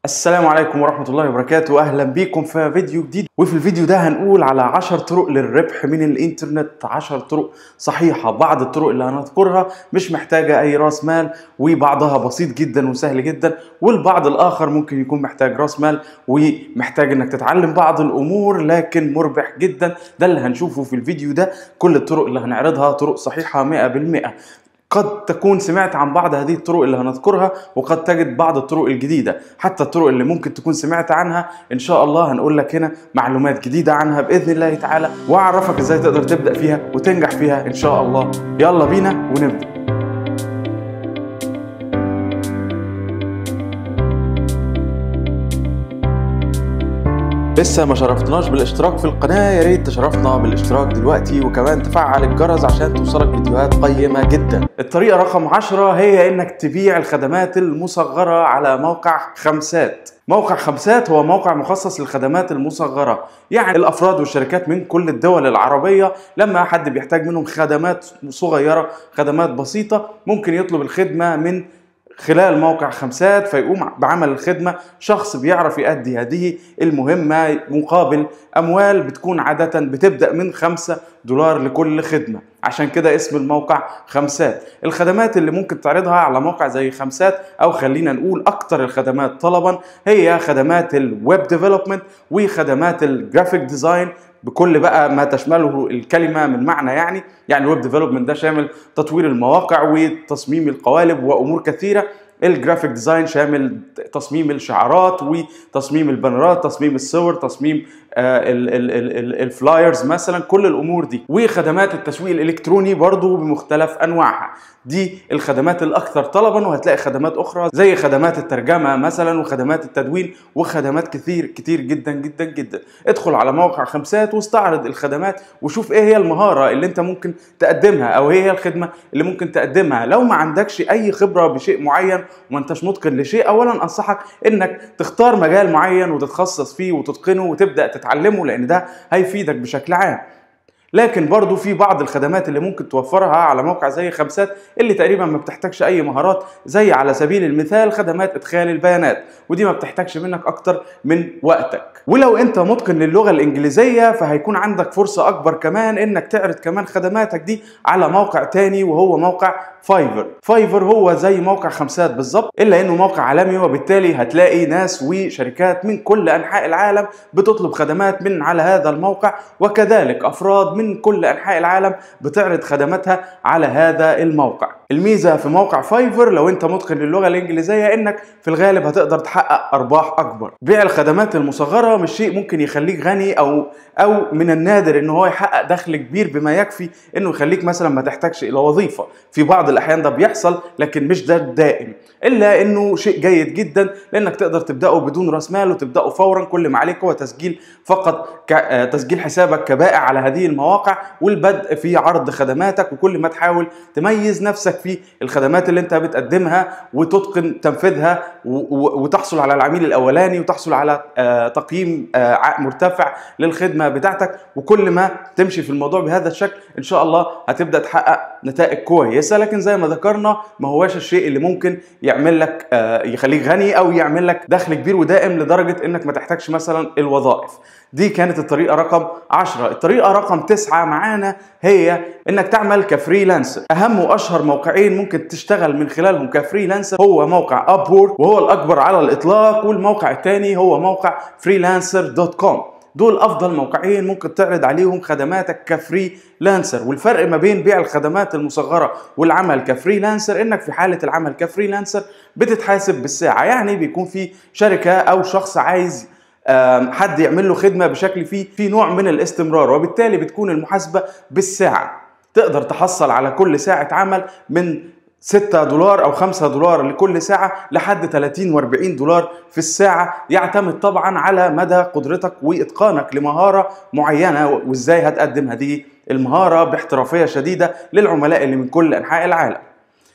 السلام عليكم ورحمة الله وبركاته أهلا بيكم في فيديو جديد وفي الفيديو ده هنقول على 10 طرق للربح من الإنترنت 10 طرق صحيحة بعض الطرق اللي هنذكرها مش محتاجة أي رأس مال وبعضها بسيط جدا وسهل جدا والبعض الآخر ممكن يكون محتاج رأس مال ومحتاج إنك تتعلم بعض الأمور لكن مربح جدا ده اللي هنشوفه في الفيديو ده كل الطرق اللي هنعرضها طرق صحيحة 100% قد تكون سمعت عن بعض هذه الطرق اللي هنذكرها وقد تجد بعض الطرق الجديدة حتى الطرق اللي ممكن تكون سمعت عنها ان شاء الله هنقول لك هنا معلومات جديدة عنها بإذن الله تعالى واعرفك ازاي تقدر تبدأ فيها وتنجح فيها ان شاء الله يلا بينا ونبدأ لسه ما شرفتناش بالاشتراك في القناة يا ريت تشرفنا بالاشتراك دلوقتي وكمان تفعل الجرس عشان توصلك فيديوهات قيمة جدا الطريقة رقم عشرة هي انك تبيع الخدمات المصغرة على موقع خمسات موقع خمسات هو موقع مخصص للخدمات المصغرة يعني الأفراد والشركات من كل الدول العربية لما حد بيحتاج منهم خدمات صغيرة خدمات بسيطة ممكن يطلب الخدمة من خلال موقع خمسات فيقوم بعمل الخدمة شخص بيعرف يؤدي هذه المهمة مقابل أموال بتكون عادة بتبدأ من خمسة دولار لكل خدمة عشان كده اسم الموقع خمسات الخدمات اللي ممكن تعرضها على موقع زي خمسات او خلينا نقول اكتر الخدمات طلبا هي خدمات الويب ديفلوبمنت وخدمات الجرافيك ديزاين بكل بقى ما تشمله الكلمه من معنى يعني يعني الويب ديفلوبمنت ده شامل تطوير المواقع وتصميم القوالب وامور كثيره الجرافيك ديزاين شامل تصميم الشعارات وتصميم البانرات تصميم الصور تصميم الفلايرز مثلا كل الامور دي وخدمات التسويق الالكتروني برضو بمختلف انواعها دي الخدمات الاكثر طلبا وهتلاقي خدمات اخرى زي خدمات الترجمه مثلا وخدمات التدوين وخدمات كثير كتير جدا جدا جدا ادخل على موقع خمسات واستعرض الخدمات وشوف ايه هي المهاره اللي انت ممكن تقدمها او ايه هي الخدمه اللي ممكن تقدمها لو ما عندكش اي خبره بشيء معين وما انتش متقن لشيء اولا انصحك انك تختار مجال معين وتتخصص فيه وتتقنه وتبدا تتعلمه لان ده هيفيدك بشكل عام لكن برضو في بعض الخدمات اللي ممكن توفرها على موقع زي خمسات اللي تقريبا ما بتحتاجش اي مهارات زي على سبيل المثال خدمات ادخال البيانات ودي ما بتحتاجش منك اكتر من وقتك ولو انت متقن للغه الانجليزيه فهيكون عندك فرصه اكبر كمان انك تعرض كمان خدماتك دي على موقع تاني وهو موقع فايفر فايفر هو زي موقع خمسات بالظبط الا انه موقع عالمي وبالتالي هتلاقي ناس وشركات من كل انحاء العالم بتطلب خدمات من على هذا الموقع وكذلك افراد من كل انحاء العالم بتعرض خدماتها على هذا الموقع الميزه في موقع فايفر لو انت متقن للغه الانجليزيه انك في الغالب هتقدر تحقق ارباح اكبر بيع الخدمات المصغره مش شيء ممكن يخليك غني او او من النادر ان هو يحقق دخل كبير بما يكفي انه يخليك مثلا ما تحتاجش الى وظيفه في بعض الاحيان ده بيحصل لكن مش ده الدائم الا انه شيء جيد جدا لانك تقدر تبداه بدون راس مال وتبداه فورا كل ما عليك هو تسجيل فقط تسجيل حسابك كبائع على هذه المواقع والبدء في عرض خدماتك وكل ما تحاول تميز نفسك في الخدمات اللي انت بتقدمها وتتقن تنفيذها وتحصل على العميل الاولاني وتحصل على تقييم مرتفع للخدمه بتاعتك وكل ما تمشي في الموضوع بهذا الشكل ان شاء الله هتبدا تحقق نتائج كويسه لكن زي ما ذكرنا ما هواش الشيء اللي ممكن يعمل لك يخليك غني او يعمل لك دخل كبير ودائم لدرجه انك ما تحتاجش مثلا الوظائف دي كانت الطريقة رقم 10 الطريقة رقم 9 معانا هي انك تعمل كفريلانسر اهم واشهر موقعين ممكن تشتغل من خلالهم كفريلانسر هو موقع ابورك وهو الاكبر على الاطلاق والموقع الثاني هو موقع فريلانسر دوت كوم دول افضل موقعين ممكن تعرض عليهم خدماتك كفري لانسر والفرق ما بين بيع الخدمات المصغره والعمل كفريلانسر انك في حاله العمل كفريلانسر بتتحاسب بالساعه يعني بيكون في شركه او شخص عايز حد يعمل له خدمه بشكل فيه في نوع من الاستمرار وبالتالي بتكون المحاسبه بالساعه تقدر تحصل على كل ساعه عمل من 6 دولار او 5 دولار لكل ساعة لحد 30 و40 دولار في الساعة يعتمد طبعا على مدى قدرتك واتقانك لمهارة معينة وازاي هتقدم هذه المهارة باحترافية شديدة للعملاء اللي من كل انحاء العالم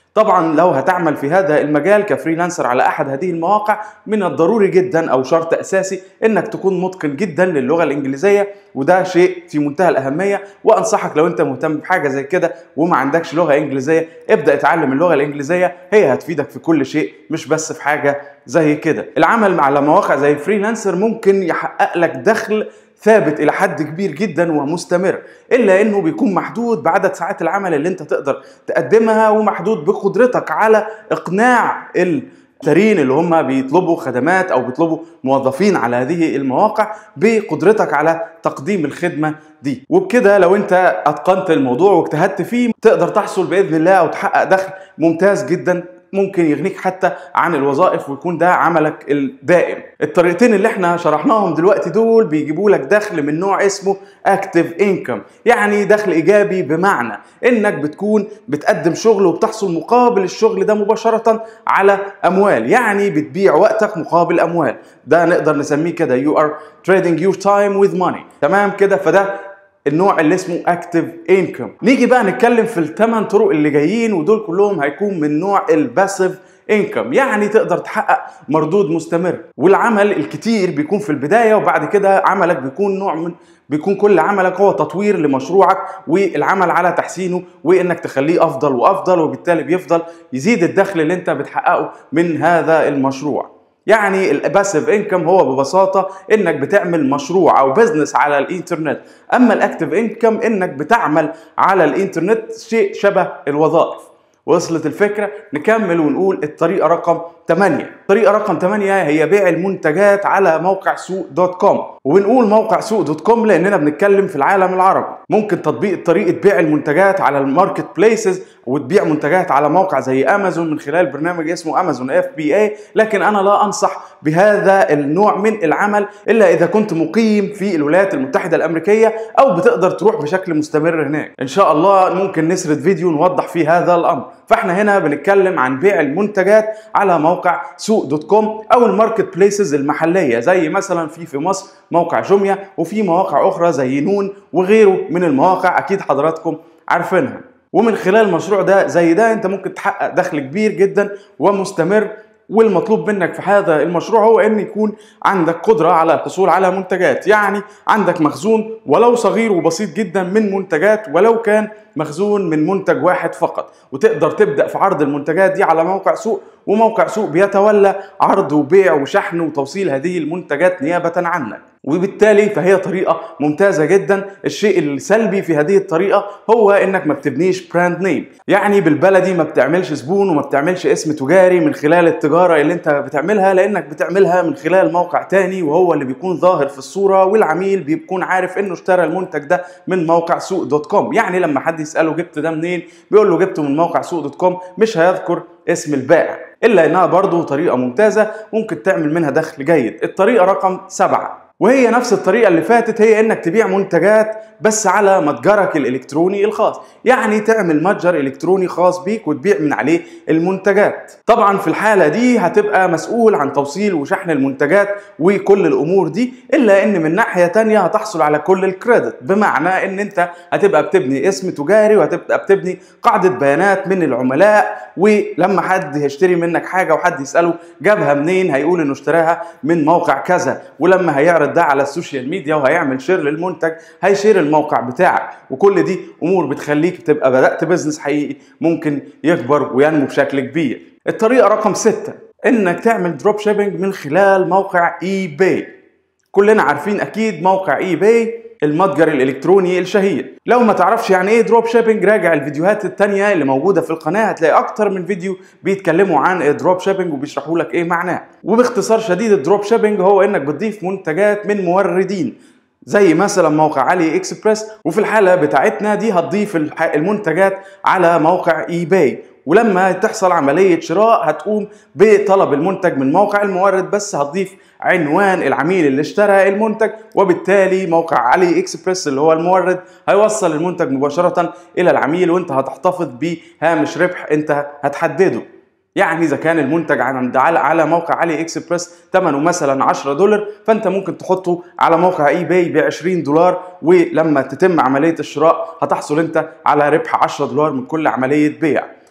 طبعا لو هتعمل في هذا المجال كفريلانسر على احد هذه المواقع من الضروري جدا او شرط اساسي انك تكون متقن جدا للغه الانجليزيه وده شيء في منتهى الاهميه وانصحك لو انت مهتم بحاجه زي كده وما عندكش لغه انجليزيه ابدا اتعلم اللغه الانجليزيه هي هتفيدك في كل شيء مش بس في حاجه زي كده العمل على مواقع زي فريلانسر ممكن يحقق لك دخل ثابت الى حد كبير جدا ومستمر الا انه بيكون محدود بعدد ساعات العمل اللي انت تقدر تقدمها ومحدود بقدرتك على اقناع المشترين اللي هم بيطلبوا خدمات او بيطلبوا موظفين على هذه المواقع بقدرتك على تقديم الخدمه دي وبكده لو انت اتقنت الموضوع واجتهدت فيه تقدر تحصل باذن الله او تحقق دخل ممتاز جدا ممكن يغنيك حتى عن الوظائف ويكون ده عملك الدائم الطريقتين اللي احنا شرحناهم دلوقتي دول بيجيبوا لك دخل من نوع اسمه اكتف انكم يعني دخل ايجابي بمعنى انك بتكون بتقدم شغل وبتحصل مقابل الشغل ده مباشرة على اموال يعني بتبيع وقتك مقابل اموال ده نقدر نسميه كده you are trading your time with money تمام كده فده النوع اللي اسمه اكتف انكم نيجي بقى نتكلم في الثمان طرق اللي جايين ودول كلهم هيكون من نوع الباسيف انكم يعني تقدر تحقق مردود مستمر والعمل الكتير بيكون في البدايه وبعد كده عملك بيكون نوع من بيكون كل عملك هو تطوير لمشروعك والعمل على تحسينه وانك تخليه افضل وافضل وبالتالي بيفضل يزيد الدخل اللي انت بتحققه من هذا المشروع يعني الباسيف انكم هو ببساطه انك بتعمل مشروع او بزنس على الانترنت اما الاكتف انكم انك بتعمل على الانترنت شيء شبه الوظائف وصلت الفكره نكمل ونقول الطريقه رقم 8 الطريقه رقم 8 هي بيع المنتجات على موقع سوق دوت كوم وبنقول موقع سوق دوت كوم لاننا بنتكلم في العالم العربي ممكن تطبيق طريقه بيع المنتجات على الماركت بليسز وتبيع منتجات على موقع زي امازون من خلال برنامج اسمه امازون اف بي اي لكن انا لا انصح بهذا النوع من العمل الا اذا كنت مقيم في الولايات المتحده الامريكيه او بتقدر تروح بشكل مستمر هناك ان شاء الله ممكن نسرد فيديو نوضح فيه هذا الامر فاحنا هنا بنتكلم عن بيع المنتجات على موقع سوق دوت كوم او الماركت بليسز المحليه زي مثلا في في مصر موقع جوميا وفي مواقع اخرى زي نون وغيره من المواقع اكيد حضراتكم عارفينها ومن خلال المشروع ده زي ده انت ممكن تحقق دخل كبير جدا ومستمر والمطلوب منك في هذا المشروع هو ان يكون عندك قدره على الحصول على منتجات يعني عندك مخزون ولو صغير وبسيط جدا من منتجات ولو كان مخزون من منتج واحد فقط وتقدر تبدا في عرض المنتجات دي على موقع سوق وموقع سوق بيتولى عرض وبيع وشحن وتوصيل هذه المنتجات نيابه عنك وبالتالي فهي طريقه ممتازه جدا الشيء السلبي في هذه الطريقه هو انك ما بتبنيش براند نيم يعني بالبلدي ما بتعملش زبون وما بتعملش اسم تجاري من خلال التجاره اللي انت بتعملها لانك بتعملها من خلال موقع تاني وهو اللي بيكون ظاهر في الصوره والعميل بيكون عارف انه اشترى المنتج ده من موقع سوق دوت كوم يعني لما حد يساله جبت ده منين بيقول له جبته من موقع سوق دوت كوم مش هيذكر اسم البائع الا انها برضه طريقه ممتازه ممكن تعمل منها دخل جيد الطريقه رقم سبعة وهي نفس الطريقة اللي فاتت هي انك تبيع منتجات بس على متجرك الالكتروني الخاص يعني تعمل متجر الكتروني خاص بيك وتبيع من عليه المنتجات طبعا في الحالة دي هتبقى مسؤول عن توصيل وشحن المنتجات وكل الامور دي الا ان من ناحية تانية هتحصل على كل الكريدت بمعنى ان انت هتبقى بتبني اسم تجاري وهتبقى بتبني قاعدة بيانات من العملاء ولما حد يشتري منك حاجة وحد يسأله جابها منين هيقول انه اشتراها من موقع كذا ولما هيعرض ده على السوشيال ميديا وهيعمل شير للمنتج هيشير الموقع بتاعك وكل دي امور بتخليك تبقى بدات بزنس حقيقي ممكن يكبر وينمو بشكل كبير الطريقه رقم ستة انك تعمل دروب شيبنج من خلال موقع اي باي كلنا عارفين اكيد موقع اي باي المتجر الالكتروني الشهير لو ما تعرفش يعني ايه دروب شيبنج راجع الفيديوهات التانية اللي موجودة في القناة هتلاقي اكتر من فيديو بيتكلموا عن الدروب شيبنج وبيشرحوا لك ايه معناه وباختصار شديد الدروب شيبنج هو انك بتضيف منتجات من موردين زي مثلا موقع علي اكسبريس وفي الحالة بتاعتنا دي هتضيف المنتجات على موقع اي باي ولما تحصل عملية شراء هتقوم بطلب المنتج من موقع المورد بس هتضيف عنوان العميل اللي اشترى المنتج وبالتالي موقع علي اكسبريس اللي هو المورد هيوصل المنتج مباشرة الى العميل وانت هتحتفظ بهامش ربح انت هتحدده يعني اذا كان المنتج عند على على موقع علي اكسبريس ثمنه مثلا 10 دولار فانت ممكن تحطه على موقع اي باي ب 20 دولار ولما تتم عمليه الشراء هتحصل انت على ربح 10 دولار من كل عمليه بيع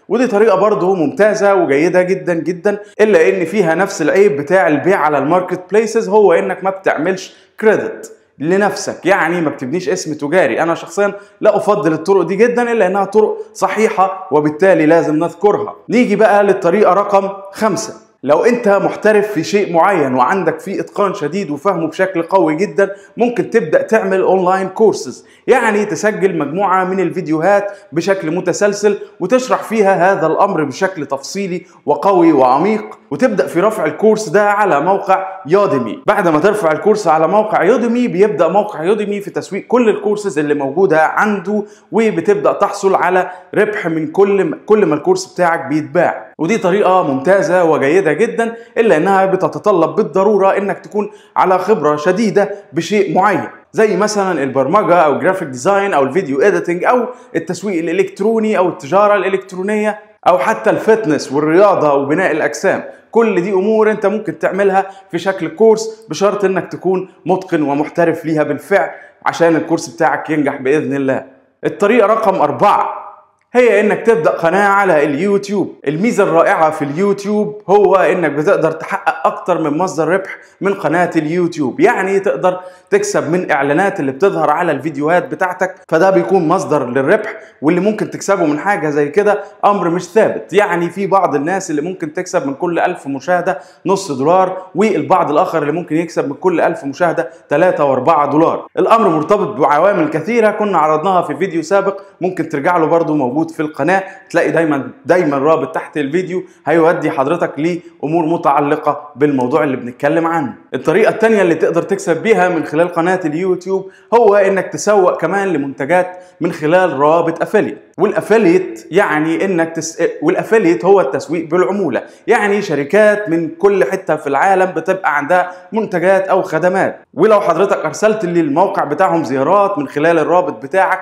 ودي طريقه برضه ممتازه وجيده جدا جدا الا ان فيها نفس العيب بتاع البيع على الماركت بليسز هو انك ما بتعملش كريدت لنفسك يعني ما بتبنيش اسم تجاري انا شخصيا لا افضل الطرق دي جدا الا انها طرق صحيحه وبالتالي لازم نذكرها نيجي بقى للطريقه رقم خمسة لو انت محترف في شيء معين وعندك فيه اتقان شديد وفهمه بشكل قوي جدا ممكن تبدا تعمل اونلاين كورسز يعني تسجل مجموعه من الفيديوهات بشكل متسلسل وتشرح فيها هذا الامر بشكل تفصيلي وقوي وعميق وتبدا في رفع الكورس ده على موقع يوديمي بعد ما ترفع الكورس على موقع يوديمي بيبدا موقع يوديمي في تسويق كل الكورسز اللي موجوده عنده وبتبدا تحصل على ربح من كل كل ما الكورس بتاعك بيتباع ودي طريقه ممتازه وجيده جدا الا انها بتتطلب بالضروره انك تكون على خبره شديده بشيء معين زي مثلا البرمجه او الجرافيك ديزاين او الفيديو اديتنج او التسويق الالكتروني او التجاره الالكترونيه او حتى الفتنس والرياضه وبناء الاجسام كل دي امور انت ممكن تعملها في شكل كورس بشرط انك تكون متقن ومحترف ليها بالفعل عشان الكورس بتاعك ينجح باذن الله الطريقه رقم أربعة هي انك تبدا قناه على اليوتيوب الميزه الرائعه في اليوتيوب هو انك بتقدر تحقق اكتر من مصدر ربح من قناه اليوتيوب يعني تقدر تكسب من اعلانات اللي بتظهر على الفيديوهات بتاعتك فده بيكون مصدر للربح واللي ممكن تكسبه من حاجه زي كده امر مش ثابت يعني في بعض الناس اللي ممكن تكسب من كل ألف مشاهده نص دولار والبعض الاخر اللي ممكن يكسب من كل ألف مشاهده 3 و4 دولار الامر مرتبط بعوامل كثيره كنا عرضناها في فيديو سابق ممكن ترجع له برده موجود في القناه تلاقي دايما دايما رابط تحت الفيديو هيودي حضرتك لامور متعلقه بالموضوع اللي بنتكلم عنه الطريقه الثانيه اللي تقدر تكسب بيها من خلال قناه اليوتيوب هو انك تسوق كمان لمنتجات من خلال روابط افليت والافليت يعني انك تس... والافليت هو التسويق بالعموله يعني شركات من كل حته في العالم بتبقى عندها منتجات او خدمات ولو حضرتك ارسلت للموقع بتاعهم زيارات من خلال الرابط بتاعك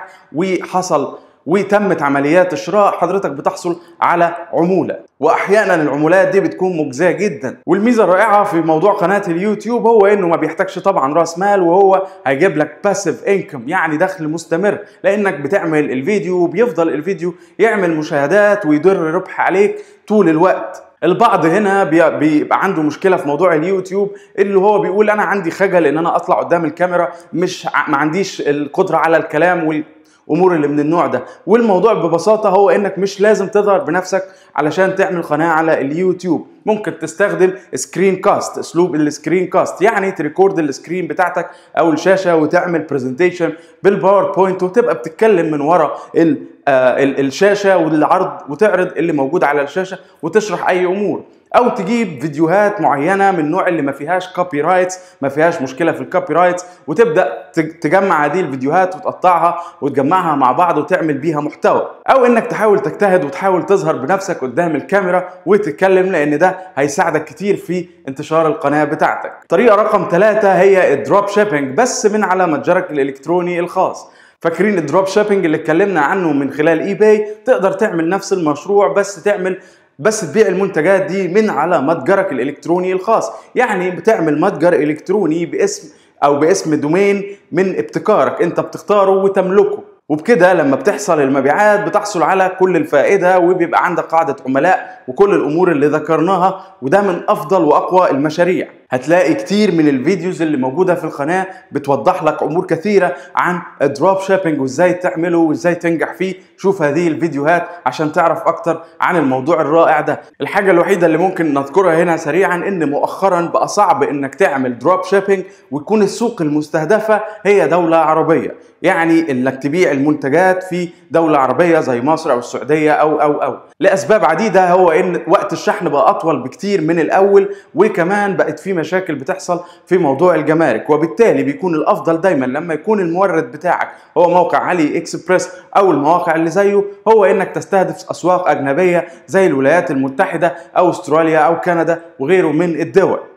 وحصل وتمت عمليات الشراء حضرتك بتحصل على عموله واحيانا العمولات دي بتكون مجزيه جدا والميزه الرائعه في موضوع قناه اليوتيوب هو انه ما بيحتاجش طبعا راس مال وهو هيجيب لك باسيف انكم يعني دخل مستمر لانك بتعمل الفيديو وبيفضل الفيديو يعمل مشاهدات ويدر ربح عليك طول الوقت البعض هنا بيبقى عنده مشكله في موضوع اليوتيوب اللي هو بيقول انا عندي خجل ان انا اطلع قدام الكاميرا مش ما عنديش القدره على الكلام وال امور اللي من النوع ده والموضوع ببساطه هو انك مش لازم تظهر بنفسك علشان تعمل قناه على اليوتيوب ممكن تستخدم سكرين كاست اسلوب السكرين كاست يعني تريكورد السكرين بتاعتك او الشاشه وتعمل برزنتيشن بالباوربوينت وتبقى بتتكلم من ورا ال آه الشاشه والعرض وتعرض اللي موجود على الشاشه وتشرح اي امور او تجيب فيديوهات معينه من النوع اللي ما فيهاش كوبي رايتس ما فيهاش مشكله في الكوبي رايتس وتبدا تجمع هذه الفيديوهات وتقطعها وتجمعها مع بعض وتعمل بيها محتوى او انك تحاول تجتهد وتحاول تظهر بنفسك قدام الكاميرا وتتكلم لان ده هيساعدك كتير في انتشار القناه بتاعتك طريقه رقم ثلاثة هي الدروب شيبينج بس من على متجرك الالكتروني الخاص فاكرين الدروب شيبينج اللي اتكلمنا عنه من خلال اي باي تقدر تعمل نفس المشروع بس تعمل بس تبيع المنتجات دي من على متجرك الالكتروني الخاص يعني بتعمل متجر الكتروني باسم او باسم دومين من ابتكارك انت بتختاره وتملكه وبكده لما بتحصل المبيعات بتحصل على كل الفائدة وبيبقى عندك قاعدة عملاء وكل الأمور اللي ذكرناها وده من أفضل وأقوى المشاريع هتلاقي كتير من الفيديوز اللي موجودة في القناة بتوضح لك أمور كثيرة عن الدروب شيبينج وإزاي تعمله وإزاي تنجح فيه شوف هذه الفيديوهات عشان تعرف أكتر عن الموضوع الرائع ده الحاجة الوحيدة اللي ممكن نذكرها هنا سريعا إن مؤخرا بقى صعب إنك تعمل دروب شيبينج ويكون السوق المستهدفة هي دولة عربية يعني انك تبيع المنتجات في دولة عربية زي مصر او السعودية او او او لاسباب عديدة هو ان وقت الشحن بقى اطول بكتير من الاول وكمان بقت في مشاكل بتحصل في موضوع الجمارك وبالتالي بيكون الافضل دايما لما يكون المورد بتاعك هو موقع علي اكسبريس او المواقع اللي زيه هو انك تستهدف اسواق اجنبية زي الولايات المتحدة او استراليا او كندا وغيره من الدول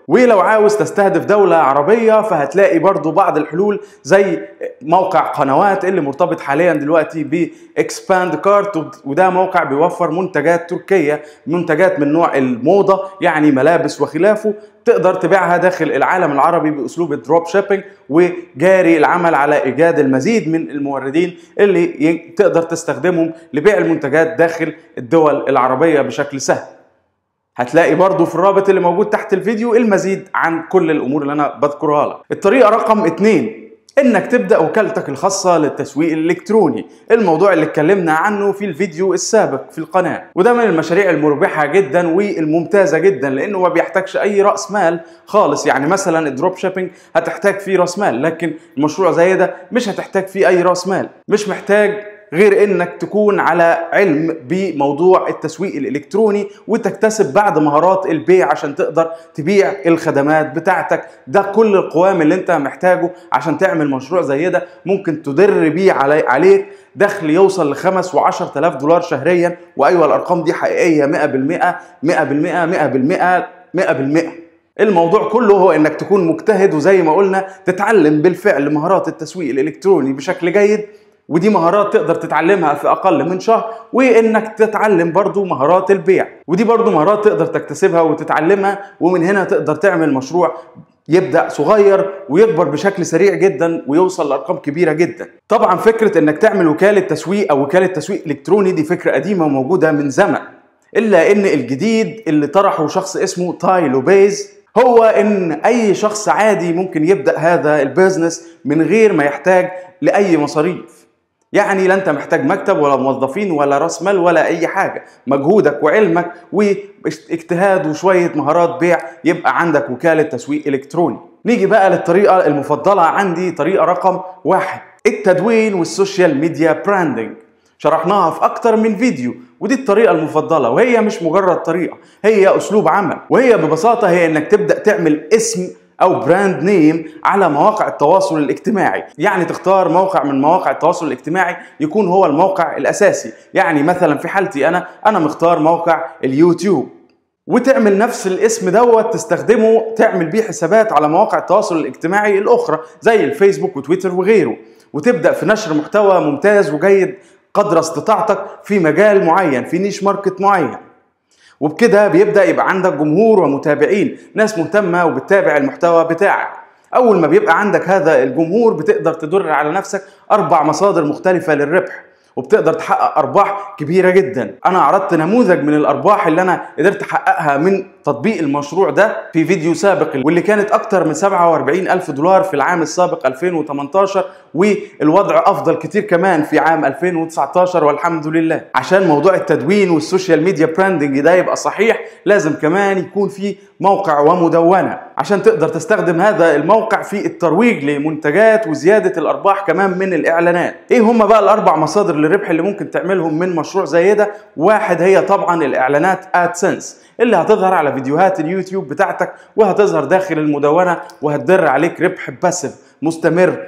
ولو عاوز تستهدف دولة عربية فهتلاقي برضو بعض الحلول زي موقع قنوات اللي مرتبط حاليا دلوقتي باكسباند كارت وده موقع بيوفر منتجات تركية منتجات من نوع الموضة يعني ملابس وخلافه تقدر تبيعها داخل العالم العربي باسلوب الدروب شيبينج وجاري العمل على ايجاد المزيد من الموردين اللي تقدر تستخدمهم لبيع المنتجات داخل الدول العربية بشكل سهل هتلاقي برضو في الرابط اللي موجود تحت الفيديو المزيد عن كل الامور اللي انا بذكرها لك الطريقه رقم اتنين انك تبدا وكالتك الخاصه للتسويق الالكتروني الموضوع اللي اتكلمنا عنه في الفيديو السابق في القناه وده من المشاريع المربحه جدا والممتازه جدا لانه ما بيحتاجش اي راس مال خالص يعني مثلا الدروب شيبينج هتحتاج فيه راس مال لكن المشروع زي ده مش هتحتاج فيه اي راس مال مش محتاج غير انك تكون على علم بموضوع التسويق الالكتروني وتكتسب بعد مهارات البيع عشان تقدر تبيع الخدمات بتاعتك ده كل القوام اللي انت محتاجه عشان تعمل مشروع زي ده ممكن تدر بيه علي عليك دخل يوصل لخمس وعشر تلاف دولار شهريا وايوه الارقام دي حقيقيه 100% 100% 100% 100% الموضوع كله هو انك تكون مجتهد وزي ما قلنا تتعلم بالفعل مهارات التسويق الالكتروني بشكل جيد ودي مهارات تقدر تتعلمها في اقل من شهر وانك تتعلم برضو مهارات البيع ودي برضو مهارات تقدر تكتسبها وتتعلمها ومن هنا تقدر تعمل مشروع يبدا صغير ويكبر بشكل سريع جدا ويوصل لارقام كبيره جدا طبعا فكره انك تعمل وكاله تسويق او وكاله تسويق الكتروني دي فكره قديمه وموجوده من زمن الا ان الجديد اللي طرحه شخص اسمه تاي لوبيز هو ان اي شخص عادي ممكن يبدا هذا البيزنس من غير ما يحتاج لاي مصاريف يعني لا انت محتاج مكتب ولا موظفين ولا راس مال ولا اي حاجه مجهودك وعلمك واجتهاد وشويه مهارات بيع يبقى عندك وكاله تسويق الكتروني نيجي بقى للطريقه المفضله عندي طريقه رقم واحد التدوين والسوشيال ميديا براندنج شرحناها في اكتر من فيديو ودي الطريقه المفضله وهي مش مجرد طريقه هي اسلوب عمل وهي ببساطه هي انك تبدا تعمل اسم او براند نيم على مواقع التواصل الاجتماعي يعني تختار موقع من مواقع التواصل الاجتماعي يكون هو الموقع الاساسي يعني مثلا في حالتي انا انا مختار موقع اليوتيوب وتعمل نفس الاسم دوت تستخدمه تعمل بيه حسابات على مواقع التواصل الاجتماعي الاخرى زي الفيسبوك وتويتر وغيره وتبدا في نشر محتوى ممتاز وجيد قدر استطاعتك في مجال معين في نيش ماركت معين وبكده بيبدا يبقى عندك جمهور ومتابعين ناس مهتمه وبتتابع المحتوى بتاعك اول ما بيبقى عندك هذا الجمهور بتقدر تدر على نفسك اربع مصادر مختلفه للربح وبتقدر تحقق ارباح كبيره جدا انا عرضت نموذج من الارباح اللي انا قدرت احققها من تطبيق المشروع ده في فيديو سابق واللي كانت اكتر من 47 الف دولار في العام السابق 2018 والوضع افضل كتير كمان في عام 2019 والحمد لله عشان موضوع التدوين والسوشيال ميديا براندنج ده يبقى صحيح لازم كمان يكون في موقع ومدونه عشان تقدر تستخدم هذا الموقع في الترويج لمنتجات وزياده الارباح كمان من الاعلانات ايه هم بقى الاربع مصادر للربح اللي ممكن تعملهم من مشروع زي ده واحد هي طبعا الاعلانات ادسنس اللي هتظهر على فيديوهات اليوتيوب بتاعتك وهتظهر داخل المدونه وهتدر عليك ربح باسف مستمر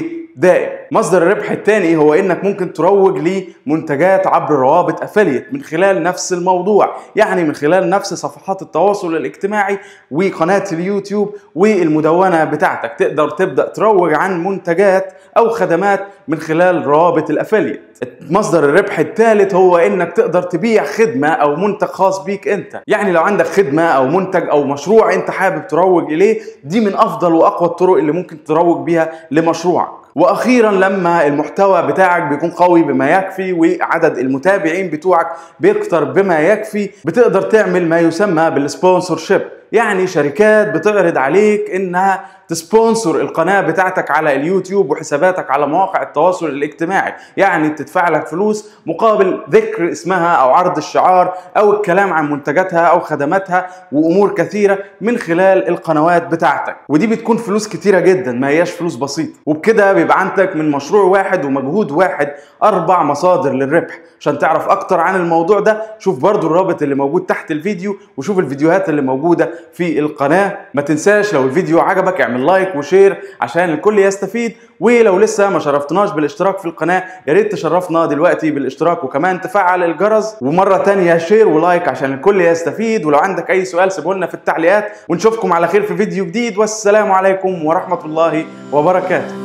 ودائم مصدر الربح الثاني هو انك ممكن تروج لمنتجات عبر روابط افليت من خلال نفس الموضوع يعني من خلال نفس صفحات التواصل الاجتماعي وقناه اليوتيوب والمدونه بتاعتك تقدر تبدا تروج عن منتجات او خدمات من خلال روابط الافليت مصدر الربح الثالث هو انك تقدر تبيع خدمه او منتج خاص بيك انت يعني لو عندك خدمه او منتج او مشروع انت حابب تروج اليه دي من افضل واقوى الطرق اللي ممكن تروج بيها لمشروعك واخيرا لما المحتوى بتاعك بيكون قوي بما يكفي وعدد المتابعين بتوعك بيكتر بما يكفي بتقدر تعمل ما يسمى بالسبونسور شيب يعني شركات بتعرض عليك انها تسبونسر القناه بتاعتك على اليوتيوب وحساباتك على مواقع التواصل الاجتماعي يعني تدفع لك فلوس مقابل ذكر اسمها او عرض الشعار او الكلام عن منتجاتها او خدماتها وامور كثيره من خلال القنوات بتاعتك ودي بتكون فلوس كتيره جدا ما هياش فلوس بسيطه وبكده بيبقى عندك من مشروع واحد ومجهود واحد اربع مصادر للربح عشان تعرف اكتر عن الموضوع ده شوف برضو الرابط اللي موجود تحت الفيديو وشوف الفيديوهات اللي موجوده في القناه ما تنساش لو الفيديو عجبك اعمل لايك وشير عشان الكل يستفيد ولو لسه ما شرفتناش بالاشتراك في القناه يا ريت تشرفنا دلوقتي بالاشتراك وكمان تفعل الجرس ومره تانية شير ولايك عشان الكل يستفيد ولو عندك اي سؤال سيبه لنا في التعليقات ونشوفكم على خير في فيديو جديد والسلام عليكم ورحمه الله وبركاته